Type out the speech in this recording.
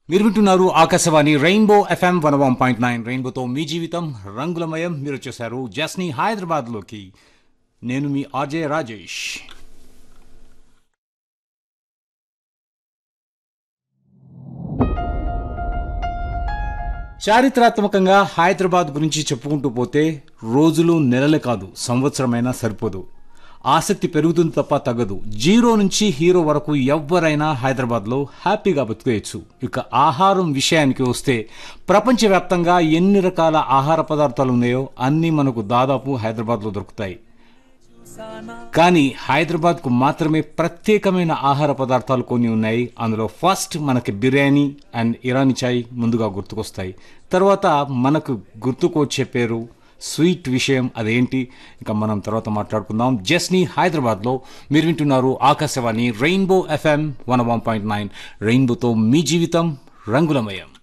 మీరు వింటున్నారు Akashvani rainbow FM one one point nine రెయిన్బోతో మీ జీవితం రంగులమయం మీరు వచ్చేసారు జస్ని హైదరాబాద్లోకి నేను మీ ఆర్జే రాజేష్ చారిత్రాత్మకంగా హైదరాబాద్ గురించి చెప్పుకుంటూ పోతే రోజులు నెలలే కాదు సంవత్సరమైనా సరిపోదు ఆసక్తి పెరుగుతుంది తప్ప తగ్గదు జీరో నుంచి హీరో వరకు ఎవ్వరైనా హైదరాబాద్లో హ్యాపీగా బతికేయచ్చు ఇక ఆహారం విషయానికి వస్తే ప్రపంచవ్యాప్తంగా ఎన్ని రకాల ఆహార పదార్థాలు ఉన్నాయో అన్నీ మనకు దాదాపు హైదరాబాద్లో దొరుకుతాయి కానీ హైదరాబాద్కు మాత్రమే ప్రత్యేకమైన ఆహార పదార్థాలు కొన్ని ఉన్నాయి అందులో ఫస్ట్ మనకి బిర్యానీ అండ్ ఇరానీ చాయ్ ముందుగా గుర్తుకొస్తాయి తర్వాత మనకు గుర్తుకొచ్చే పేరు స్వీట్ విషయం అదేంటి ఇంకా మనం తర్వాత మాట్లాడుకుందాం జస్ని హైదరాబాద్లో మీరు వింటున్నారు Akashvani rainbow FM one one point nine రెయిన్బోతో మీ జీవితం రంగులమయం